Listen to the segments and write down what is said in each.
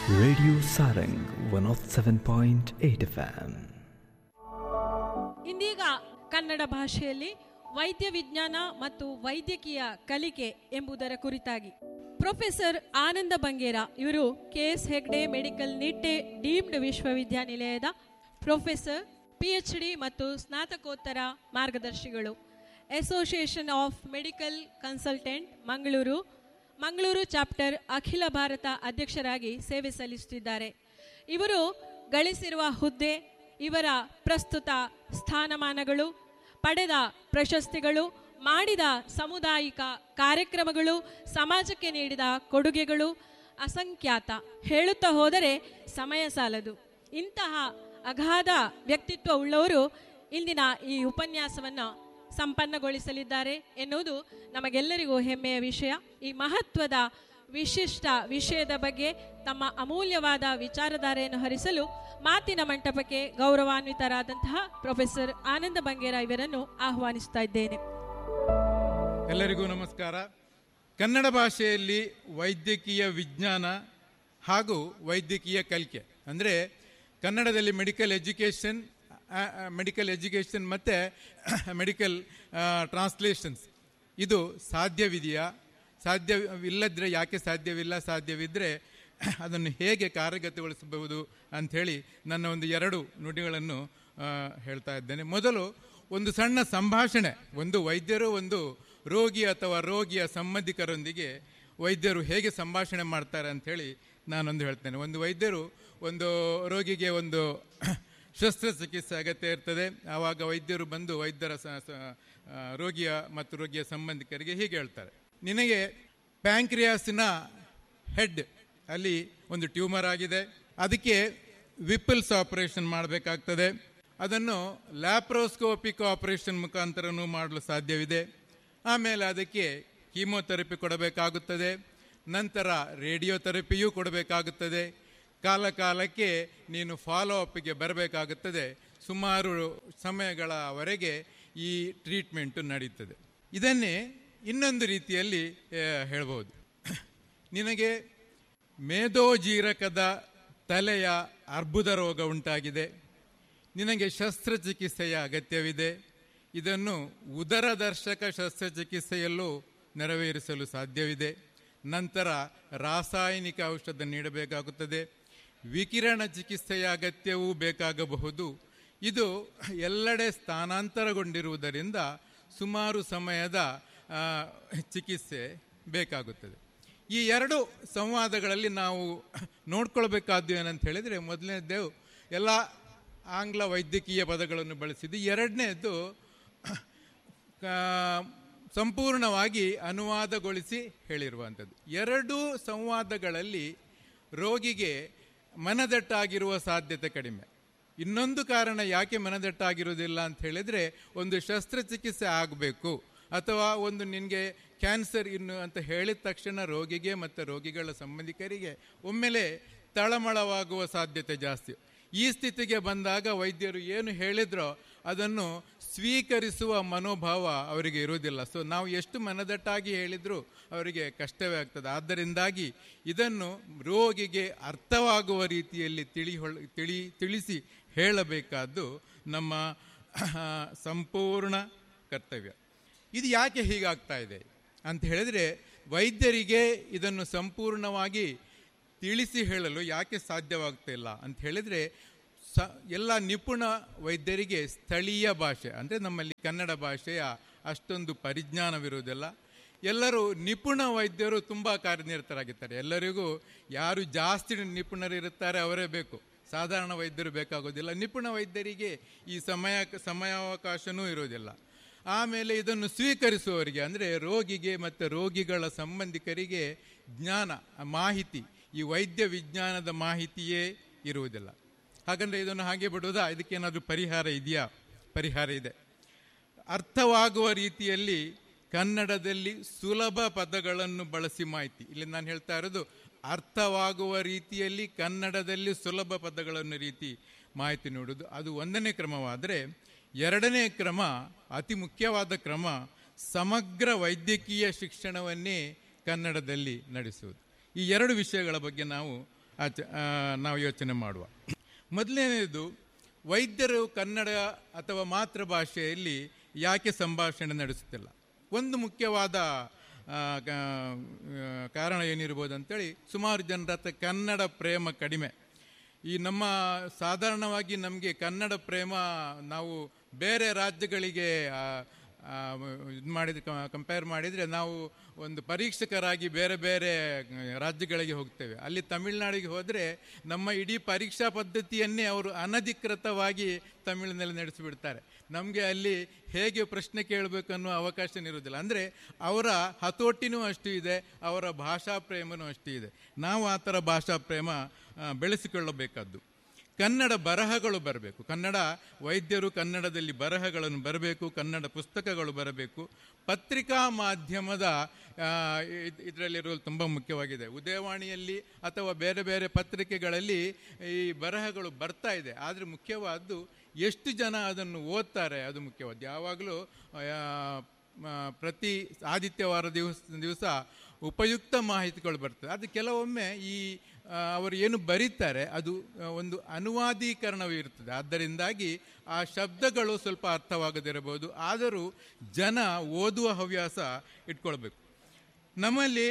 Radio Sarang 107.8 FM. ಇಂದೀಗ Kannada ಭಾಷೆಯಲ್ಲಿ ವೈದ್ಯ ವಿಜ್ಞಾನ ಮತ್ತು ವೈದ್ಯಕೀಯ ಕಲಿಕೆ ಎಂಬುದರ ಕುರಿತಾಗಿ ಪ್ರೊಫೆಸರ್ ಆನಂದ ಬಂಗೇರ ಇವರು K S Hegde medical Nitte deemed ವಿಶ್ವವಿದ್ಯಾನಿಲಯದ ಪ್ರೊಫೆಸರ್ ಪಿ ಎಚ್ ಡಿ ಮತ್ತು ಸ್ನಾತಕೋತ್ತರ ಮಾರ್ಗದರ್ಶಿಗಳು association of medical consultant Mangaluru Mangaluru chapter ಅಖಿಲ ಭಾರತ ಅಧ್ಯಕ್ಷರಾಗಿ ಸೇವೆ ಸಲ್ಲಿಸುತ್ತಿದ್ದಾರೆ ಇವರು ಗಳಿಸಿರುವ ಹುದ್ದೆ ಇವರ ಪ್ರಸ್ತುತ ಸ್ಥಾನಮಾನಗಳು ಪಡೆದ ಪ್ರಶಸ್ತಿಗಳು ಮಾಡಿದ ಸಾಮುದಾಯಿಕ ಕಾರ್ಯಕ್ರಮಗಳು ಸಮಾಜಕ್ಕೆ ನೀಡಿದ ಕೊಡುಗೆಗಳು ಅಸಂಖ್ಯಾತ ಹೇಳುತ್ತಾ ಹೋದರೆ ಸಮಯ ಸಾಲದು ಇಂತಹ ಅಗಾಧ ವ್ಯಕ್ತಿತ್ವ ಉಳ್ಳವರು ಇಂದಿನ ಈ ಉಪನ್ಯಾಸವನ್ನು ಸಂಪನ್ನಗೊಳಿಸಲಿದ್ದಾರೆ ಎನ್ನುವುದು ನಮಗೆಲ್ಲರಿಗೂ ಹೆಮ್ಮೆಯ ವಿಷಯ ಈ ಮಹತ್ವದ ವಿಶಿಷ್ಟ ವಿಷಯದ ಬಗ್ಗೆ ತಮ್ಮ ಅಮೂಲ್ಯವಾದ ವಿಚಾರಧಾರೆಯನ್ನು ಹರಿಸಲು ಮಾತಿನ ಮಂಟಪಕ್ಕೆ ಗೌರವಾನ್ವಿತರಾದಂತಹ ಪ್ರೊಫೆಸರ್ ಆನಂದ ಬಂಗೇರ ಇವರನ್ನು ಆಹ್ವಾನಿಸ್ತಾ ಇದ್ದೇನೆ ಎಲ್ಲರಿಗೂ ನಮಸ್ಕಾರ ಕನ್ನಡ ಭಾಷೆಯಲ್ಲಿ ವೈದ್ಯಕೀಯ ವಿಜ್ಞಾನ ಹಾಗೂ ವೈದ್ಯಕೀಯ ಕಲಿಕೆ ಅಂದರೆ ಕನ್ನಡದಲ್ಲಿ ಮೆಡಿಕಲ್ ಎಜುಕೇಷನ್ ಮೆಡಿಕಲ್ ಎಜುಕೇಷನ್ ಮತ್ತು ಮೆಡಿಕಲ್ ಟ್ರಾನ್ಸ್ಲೇಷನ್ಸ್ ಇದು ಸಾಧ್ಯವಿದೆಯಾ ಸಾಧ್ಯವಿಲ್ಲದ್ರೆ ಯಾಕೆ ಸಾಧ್ಯವಿಲ್ಲ ಸಾಧ್ಯವಿದ್ದರೆ ಅದನ್ನು ಹೇಗೆ ಕಾರ್ಯಗತಗೊಳಿಸಬಹುದು ಅಂಥೇಳಿ ನನ್ನ ಒಂದು ಎರಡು ನುಡಿಗಳನ್ನು ಆ, ಹೇಳ್ತಾ ಇದ್ದೇನೆ ಮೊದಲು ಒಂದು ಸಣ್ಣ ಸಂಭಾಷಣೆ ಒಂದು ವೈದ್ಯರು ಒಂದು ರೋಗಿ ಅಥವಾ ರೋಗಿಯ ಸಂಬಂಧಿಕರೊಂದಿಗೆ ವೈದ್ಯರು ಹೇಗೆ ಸಂಭಾಷಣೆ ಮಾಡ್ತಾರೆ ಅಂಥೇಳಿ ನಾನೊಂದು ಹೇಳ್ತೇನೆ ಒಂದು ವೈದ್ಯರು ಒಂದು ರೋಗಿಗೆ ಒಂದು ಶಸ್ತ್ರಚಿಕಿತ್ಸೆ ಅಗತ್ಯ ಇರ್ತದೆ ಆವಾಗ ವೈದ್ಯರು ಬಂದು ವೈದ್ಯರ ಸ- ಸ- ಆ, ರೋಗಿಯ ಮತ್ತು ರೋಗಿಯ ಸಂಬಂಧಿಕರಿಗೆ ಹೀಗೆ ಹೇಳ್ತಾರೆ ನಿನಗೆ ಪ್ಯಾಂಕ್ರಿಯಾಸಿನ ಹೆಡ್ ಅಲ್ಲಿ ಒಂದು ಟ್ಯೂಮರ್ ಆಗಿದೆ ಅದಕ್ಕೆ ವಿಪಲ್ಸ್ ಆಪರೇಷನ್ ಮಾಡಬೇಕಾಗ್ತದೆ ಅದನ್ನು ಲ್ಯಾಪ್ರೋಸ್ಕೋಪಿಕ್ ಆಪರೇಷನ್ ಮುಖಾಂತರನೂ ಮಾಡಲು ಸಾಧ್ಯವಿದೆ ಆಮೇಲೆ ಅದಕ್ಕೆ ಕೀಮೋಥೆರಪಿ ಕೊಡಬೇಕಾಗುತ್ತದೆ ನಂತರ ರೇಡಿಯೋಥೆರಪಿಯೂ ಕೊಡಬೇಕಾಗುತ್ತದೆ ಕಾಲ ಕಾಲಕ್ಕೆ ನೀನು ಫಾಲೋ ಅಪ್ಗೆ ಬರಬೇಕಾಗುತ್ತದೆ ಸುಮಾರು ಸಮಯಗಳವರೆಗೆ ಈ ಟ್ರೀಟ್ಮೆಂಟು ನಡೀತದೆ ಇದನ್ನೇ ಇನ್ನೊಂದು ರೀತಿಯಲ್ಲಿ ಆ, ಹೇಳ್ಬೋದು ನಿನಗೆ ಮೇದೋಜೀರಕದ ತಲೆಯ ಅರ್ಬುದ ರೋಗ ಉಂಟಾಗಿದೆ ನಿನಗೆ ಶಸ್ತ್ರಚಿಕಿತ್ಸೆಯ ಅಗತ್ಯವಿದೆ ಇದನ್ನು ಉದರದರ್ಶಕ ಶಸ್ತ್ರಚಿಕಿತ್ಸೆಯಲ್ಲೂ ನೆರವೇರಿಸಲು ಸಾಧ್ಯವಿದೆ ನಂತರ ರಾಸಾಯನಿಕ ಔಷಧ ನೀಡಬೇಕಾಗುತ್ತದೆ ವಿಕಿರಣ ಚಿಕಿತ್ಸೆಯ ಅಗತ್ಯವೂ ಬೇಕಾಗಬಹುದು ಇದು ಎಲ್ಲೆಡೆ ಸ್ಥಾನಾಂತರಗೊಂಡಿರುವುದರಿಂದ ಸುಮಾರು ಸಮಯದ ಆ, ಚಿಕಿತ್ಸೆ ಬೇಕಾಗುತ್ತದೆ ಈ ಎರಡು ಸಂವಾದಗಳಲ್ಲಿ ನಾವು ನೋಡ್ಕೊಳ್ಬೇಕಾದ್ದು ಏನಂತ ಹೇಳಿದರೆ ಮೊದಲನೇದ್ದು ಎಲ್ಲ ಆಂಗ್ಲ ವೈದ್ಯಕೀಯ ಪದಗಳನ್ನು ಬಳಸಿದ್ದು ಎರಡನೇದ್ದು ಆ, ಸಂಪೂರ್ಣವಾಗಿ ಅನುವಾದಗೊಳಿಸಿ ಹೇಳಿರುವಂಥದ್ದು ಎರಡೂ ಸಂವಾದಗಳಲ್ಲಿ ರೋಗಿಗೆ ಮನದಟ್ಟಾಗಿರುವ ಸಾಧ್ಯತೆ ಕಡಿಮೆ ಇನ್ನೊಂದು ಕಾರಣ ಯಾಕೆ ಮನದಟ್ಟಾಗಿರುವುದಿಲ್ಲ ಅಂತ ಹೇಳಿದರೆ ಒಂದು ಶಸ್ತ್ರಚಿಕಿತ್ಸೆ ಆಗಬೇಕು ಅಥವಾ ಒಂದು ನಿನಗೆ ಕ್ಯಾನ್ಸರ್ ಇನ್ನು ಅಂತ ಹೇಳಿದ ತಕ್ಷಣ ರೋಗಿಗೆ ಮತ್ತು ರೋಗಿಗಳ ಸಂಬಂಧಿಕರಿಗೆ ಒಮ್ಮೆಲೆ ತಳಮಳವಾಗುವ ಸಾಧ್ಯತೆ ಜಾಸ್ತಿ ಈ ಸ್ಥಿತಿಗೆ ಬಂದಾಗ ವೈದ್ಯರು ಏನು ಹೇಳಿದ್ರೋ ಅದನ್ನು ಸ್ವೀಕರಿಸುವ ಮನೋಭಾವ ಅವರಿಗೆ ಇರುವುದಿಲ್ಲ ಸೊ ನಾವು ಎಷ್ಟು ಮನದಟ್ಟಾಗಿ ಹೇಳಿದರೂ ಅವರಿಗೆ ಕಷ್ಟವೇ ಆಗ್ತದೆ ಆದ್ದರಿಂದಾಗಿ ಇದನ್ನು ರೋಗಿಗೆ ಅರ್ಥವಾಗುವ ರೀತಿಯಲ್ಲಿ ತಿಳಿ ಹೊಳ್- ತಿಳಿ ತಿಳಿಸಿ ಹೇಳಬೇಕಾದ್ದು ನಮ್ಮ ಸಂಪೂರ್ಣ ಕರ್ತವ್ಯ ಇದು ಯಾಕೆ ಹೀಗಾಗ್ತಾ ಇದೆ ಅಂತ ಹೇಳಿದರೆ ವೈದ್ಯರಿಗೆ ಇದನ್ನು ಸಂಪೂರ್ಣವಾಗಿ ತಿಳಿಸಿ ಹೇಳಲು ಯಾಕೆ ಸಾಧ್ಯವಾಗ್ತಾ ಇಲ್ಲ ಅಂತ ಹೇಳಿದರೆ ಸ ಎಲ್ಲ ನಿಪುಣ ವೈದ್ಯರಿಗೆ ಸ್ಥಳೀಯ ಭಾಷೆ ಅಂದರೆ ನಮ್ಮಲ್ಲಿ ಕನ್ನಡ ಭಾಷೆಯ ಅಷ್ಟೊಂದು ಪರಿಜ್ಞಾನವಿರುವುದಿಲ್ಲ ಎಲ್ಲರೂ ನಿಪುಣ ವೈದ್ಯರು ತುಂಬ ಕಾರ್ಯನಿರತರಾಗಿರ್ತಾರೆ ಎಲ್ಲರಿಗೂ ಯಾರು ಜಾಸ್ತಿ ನಿಪುಣರಿರುತ್ತಾರೆ ಅವರೇ ಬೇಕು ಸಾಧಾರಣ ವೈದ್ಯರು ಬೇಕಾಗೋದಿಲ್ಲ ನಿಪುಣ ವೈದ್ಯರಿಗೆ ಈ ಸಮಯ ಸಮಯಾವಕಾಶನೂ ಇರೋದಿಲ್ಲ ಆಮೇಲೆ ಇದನ್ನು ಸ್ವೀಕರಿಸುವವರಿಗೆ ಅಂದರೆ ರೋಗಿಗೆ ಮತ್ತು ರೋಗಿಗಳ ಸಂಬಂಧಿಕರಿಗೆ ಜ್ಞಾನ ಮಾಹಿತಿ ಈ ವೈದ್ಯ ವಿಜ್ಞಾನದ ಮಾಹಿತಿಯೇ ಇರುವುದಿಲ್ಲ ಹಾಗಂದ್ರೆ ಇದನ್ನು ಹಾಗೆ ಬಿಡುವುದಾ ಇದಕ್ಕೇನಾದರೂ ಪರಿಹಾರ ಇದೆಯಾ ಪರಿಹಾರ ಇದೆ ಅರ್ಥವಾಗುವ ರೀತಿಯಲ್ಲಿ ಕನ್ನಡದಲ್ಲಿ ಸುಲಭ ಪದಗಳನ್ನು ಬಳಸಿ ಮಾಹಿತಿ ಇಲ್ಲಿ ನಾನು ಹೇಳ್ತಾ ಇರೋದು ಅರ್ಥವಾಗುವ ರೀತಿಯಲ್ಲಿ ಕನ್ನಡದಲ್ಲಿ ಸುಲಭ ಪದಗಳನ್ನು ರೀತಿ ಮಾಹಿತಿ ನೀಡುವುದು ಅದು ಒಂದನೇ ಕ್ರಮವಾದರೆ ಎರಡನೇ ಕ್ರಮ ಅತಿ ಮುಖ್ಯವಾದ ಕ್ರಮ ಸಮಗ್ರ ವೈದ್ಯಕೀಯ ಶಿಕ್ಷಣವನ್ನೇ ಕನ್ನಡದಲ್ಲಿ ನಡೆಸುವುದು ಈ ಎರಡು ವಿಷಯಗಳ ಬಗ್ಗೆ ನಾವು ಆಚ ಆ, ನಾವು ಯೋಚನೆ ಮಾಡುವ ಮೊದಲನೇದು ವೈದ್ಯರು ಕನ್ನಡ ಅಥವಾ ಮಾತೃಭಾಷೆಯಲ್ಲಿ ಯಾಕೆ ಸಂಭಾಷಣೆ ನಡೆಸುತ್ತಿಲ್ಲ ಒಂದು ಮುಖ್ಯವಾದ ಆ, ಗ- ಆ, ಕಾರಣ ಏನಿರ್ಬೋದು ಅಂತೇಳಿ ಸುಮಾರು ಜನರ ಹತ್ರ ಕನ್ನಡ ಪ್ರೇಮ ಕಡಿಮೆ ಈ ನಮ್ಮ ಸಾಧಾರಣವಾಗಿ ನಮಗೆ ಕನ್ನಡ ಪ್ರೇಮ ನಾವು ಬೇರೆ ರಾಜ್ಯಗಳಿಗೆ ಇದು ಮಾಡಿದ್ರೆ ಕಂಪೇರ್ ಮಾಡಿದರೆ ನಾವು ಒಂದು ಪರೀಕ್ಷಕರಾಗಿ ಬೇರೆ ಬೇರೆ ರಾಜ್ಯಗಳಿಗೆ ಹೋಗ್ತೇವೆ ಅಲ್ಲಿ ತಮಿಳುನಾಡಿಗೆ ಹೋದರೆ ನಮ್ಮ ಇಡೀ ಪರೀಕ್ಷಾ ಪದ್ಧತಿಯನ್ನೇ ಅವರು ಅನಧಿಕೃತವಾಗಿ ತಮಿಳಿನಲ್ಲಿ ನಡೆಸಿಬಿಡ್ತಾರೆ ನಮಗೆ ಅಲ್ಲಿ ಹೇಗೆ ಪ್ರಶ್ನೆ ಕೇಳಬೇಕು ಅನ್ನೋ ಅವಕಾಶ ಇರುವುದಿಲ್ಲ ಅಂದರೆ ಅವರ ಹತೋಟಿನೂ ಅಷ್ಟು ಇದೆ ಅವರ ಭಾಷಾ ಪ್ರೇಮನೂ ಅಷ್ಟು ಇದೆ ನಾವು ಆ ಥರ ಭಾಷಾ ಪ್ರೇಮ ಆ, ಬೆಳೆಸಿಕೊಳ್ಳಬೇಕಾದ್ದು ಕನ್ನಡ ಬರಹಗಳು ಬರಬೇಕು ಕನ್ನಡ ವೈದ್ಯರು ಕನ್ನಡದಲ್ಲಿ ಬರಹಗಳನ್ನು ಬರಬೇಕು ಕನ್ನಡ ಪುಸ್ತಕಗಳು ಬರಬೇಕು ಪತ್ರಿಕಾ ಮಾಧ್ಯಮದ ಇದರಲ್ಲಿರುವ ತುಂಬ ಮುಖ್ಯವಾಗಿದೆ ಉದಯವಾಣಿಯಲ್ಲಿ ಅಥವಾ ಬೇರೆ ಬೇರೆ ಪತ್ರಿಕೆಗಳಲ್ಲಿ ಈ ಬರಹಗಳು ಬರ್ತಾ ಇದೆ ಆದರೆ ಮುಖ್ಯವಾದ್ದು ಎಷ್ಟು ಜನ ಅದನ್ನು ಓದ್ತಾರೆ ಅದು ಮುಖ್ಯವಾದ್ದು ಯಾವಾಗಲೂ ಆ, ಮ, ಪ್ರತಿ ಆದಿತ್ಯವಾರ ದಿವಸ ದಿವಸ ಉಪಯುಕ್ತ ಮಾಹಿತಿಗಳು ಬರ್ತದೆ ಅದು ಕೆಲವೊಮ್ಮೆ ಈ ಆ, ಅವರು ಏನು ಬರೀತಾರೆ ಅದು ಆ, ಒಂದು ಅನುವಾದೀಕರಣವೂ ಇರ್ತದೆ ಆದ್ದರಿಂದಾಗಿ ಆ ಶಬ್ದಗಳು ಸ್ವಲ್ಪ ಅರ್ಥವಾಗದಿರಬಹುದು ಆದರೂ ಜನ ಓದುವ ಹವ್ಯಾಸ ಇಟ್ಕೊಳ್ಬೇಕು ನಮ್ಮಲ್ಲಿ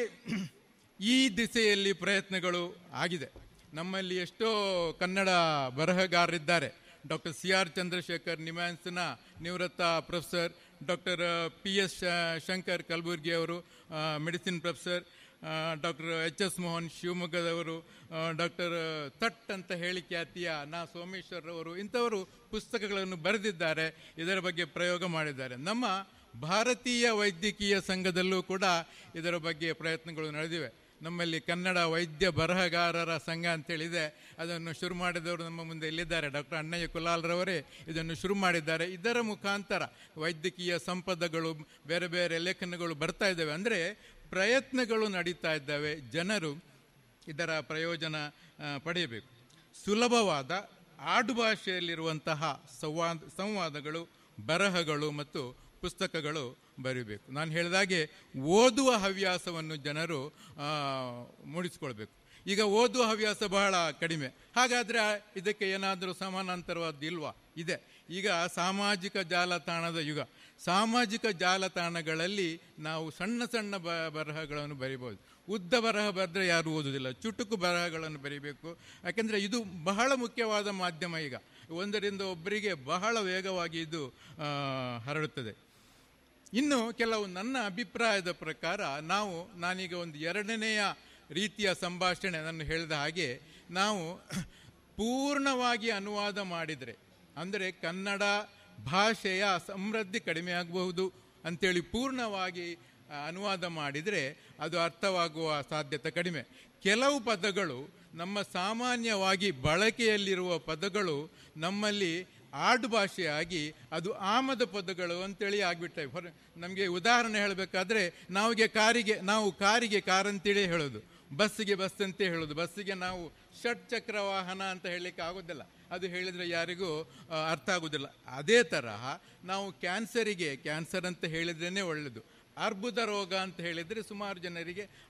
ಈ ದಿಸೆಯಲ್ಲಿ ಪ್ರಯತ್ನಗಳು ಆಗಿದೆ ನಮ್ಮಲ್ಲಿ ಎಷ್ಟೋ ಕನ್ನಡ ಬರಹಗಾರರಿದ್ದಾರೆ ಡಾಕ್ಟರ್ ಸಿ ಆರ್ ಚಂದ್ರಶೇಖರ್ ನಿಮ್ಯಾನ್ಸ್ನ ನಿವೃತ್ತ professor doctor P S Shankar Kalaburagi ಅವರು medicine professor doctor H S Mohan ಶಿವಮೊಗ್ಗದವರು ಡಾಕ್ಟರ್ ತಟ್ ಅಂತ ಹೇಳಿ ಖ್ಯಾತಿಯ ನಾ ಸೋಮೇಶ್ವರ್ ಅವರು ಇಂಥವರು ಪುಸ್ತಕಗಳನ್ನು ಬರೆದಿದ್ದಾರೆ ಇದರ ಬಗ್ಗೆ ಪ್ರಯೋಗ ಮಾಡಿದ್ದಾರೆ ನಮ್ಮ ಭಾರತೀಯ ವೈದ್ಯಕೀಯ ಸಂಘದಲ್ಲೂ ಕೂಡ ಇದರ ಬಗ್ಗೆ ಪ್ರಯತ್ನಗಳು ನಡೆದಿವೆ ನಮ್ಮಲ್ಲಿ ಕನ್ನಡ ವೈದ್ಯ ಬರಹಗಾರರ ಸಂಘ ಅಂತೇಳಿದೆ ಅದನ್ನು ಶುರು ಮಾಡಿದವರು ನಮ್ಮ ಮುಂದೆ ಇಲ್ಲಿದ್ದಾರೆ ಡಾಕ್ಟರ್ ಅಣ್ಣಯ್ಯ ಕುಲಾಲ್ರವರೇ ಇದನ್ನು ಶುರು ಮಾಡಿದ್ದಾರೆ ಇದರ ಮುಖಾಂತರ ವೈದ್ಯಕೀಯ ಸಂಪದಗಳು ಬೇರೆ ಬೇರೆ ಲೇಖನಗಳು ಬರ್ತಾ ಇದ್ದಾವೆ ಅಂದರೆ ಪ್ರಯತ್ನಗಳು ನಡೀತಾ ಇದ್ದಾವೆ ಜನರು ಇದರ ಪ್ರಯೋಜನ ಆ, ಪಡೆಯಬೇಕು ಸುಲಭವಾದ ಆಡುಭಾಷೆಯಲ್ಲಿರುವಂತಹ ಸಂವಾದ ಸಂವಾದಗಳು ಬರಹಗಳು ಮತ್ತು ಪುಸ್ತಕಗಳು ಬರೀಬೇಕು ನಾನು ಹೇಳಿದಾಗೆ ಓದುವ ಹವ್ಯಾಸವನ್ನು ಜನರು ಆ, ಮೂಡಿಸ್ಕೊಳ್ಬೇಕು ಈಗ ಓದುವ ಹವ್ಯಾಸ ಬಹಳ ಕಡಿಮೆ ಹಾಗಾದರೆ ಇದಕ್ಕೆ ಏನಾದರೂ ಸಮಾನಾಂತರವಾದ್ದು ಇಲ್ವಾ ಇದೆ ಈಗ ಸಾಮಾಜಿಕ ಜಾಲತಾಣದ ಯುಗ ಸಾಮಾಜಿಕ ಜಾಲತಾಣಗಳಲ್ಲಿ ನಾವು ಸಣ್ಣ ಸಣ್ಣ ಬ ಬರಹಗಳನ್ನು ಬರಿಬೋದು ಉದ್ದ ಬರಹ ಬರೆದ್ರೆ ಯಾರು ಓದುವುದಿಲ್ಲ ಚುಟುಕು ಬರಹಗಳನ್ನು ಬರೀಬೇಕು ಯಾಕೆಂದರೆ ಇದು ಬಹಳ ಮುಖ್ಯವಾದ ಮಾಧ್ಯಮ ಈಗ ಒಂದರಿಂದ ಒಬ್ಬರಿಗೆ ಬಹಳ ವೇಗವಾಗಿ ಇದು ಆ, ಹರಡುತ್ತದೆ ಇನ್ನು ಕೆಲವು ನನ್ನ ಅಭಿಪ್ರಾಯದ ಪ್ರಕಾರ ನಾವು ನಾನೀಗ ಒಂದು ಎರಡನೆಯ ರೀತಿಯ ಸಂಭಾಷಣೆ ನಾನು ಹೇಳಿದ ಹಾಗೆ ನಾವು ಪೂರ್ಣವಾಗಿ ಅನುವಾದ ಮಾಡಿದರೆ ಅಂದರೆ ಕನ್ನಡ ಭಾಷೆಯ ಸಮೃದ್ಧಿ ಕಡಿಮೆ ಆಗಬಹುದು ಅಂತೇಳಿ ಪೂರ್ಣವಾಗಿ ಆ, ಅನುವಾದ ಮಾಡಿದರೆ ಅದು ಅರ್ಥವಾಗುವ ಸಾಧ್ಯತೆ ಕಡಿಮೆ ಕೆಲವು ಪದಗಳು ನಮ್ಮ ಸಾಮಾನ್ಯವಾಗಿ ಬಳಕೆಯಲ್ಲಿರುವ ಪದಗಳು ನಮ್ಮಲ್ಲಿ ಆಡು ಭಾಷೆಯಾಗಿ ಅದು ಆಮದ ಪದಗಳು ಅಂತೇಳಿ ಆಗಿಬಿಟ್ಟೆ ಹೊರ ನಮಗೆ ಉದಾಹರಣೆ ಹೇಳಬೇಕಾದ್ರೆ ನಾವಿಗೆ ಕಾರಿಗೆ ನಾವು ಕಾರಿಗೆ ಕಾರ್ ಅಂತೇಳಿ ಹೇಳೋದು ಬಸ್ಸಿಗೆ ಬಸ್ ಅಂತ ಹೇಳೋದು ಬಸ್ಸಿಗೆ ನಾವು ಷಟ್ ಚಕ್ರ ವಾಹನ ಅಂತ ಹೇಳಲಿಕ್ಕೆ ಆಗೋದಿಲ್ಲ ಅದು ಹೇಳಿದರೆ ಯಾರಿಗೂ ಆ, ಅರ್ಥ ಆಗೋದಿಲ್ಲ ಅದೇ ತರಹ ನಾವು ಕ್ಯಾನ್ಸರಿಗೆ ಕ್ಯಾನ್ಸರ್ ಅಂತ ಹೇಳಿದ್ರೇ ಒಳ್ಳೆಯದು ಅರ್ಬುದ ರೋಗ ಅಂತ ಹೇಳಿದರೆ ಸುಮಾರು ಜನರಿಗೆ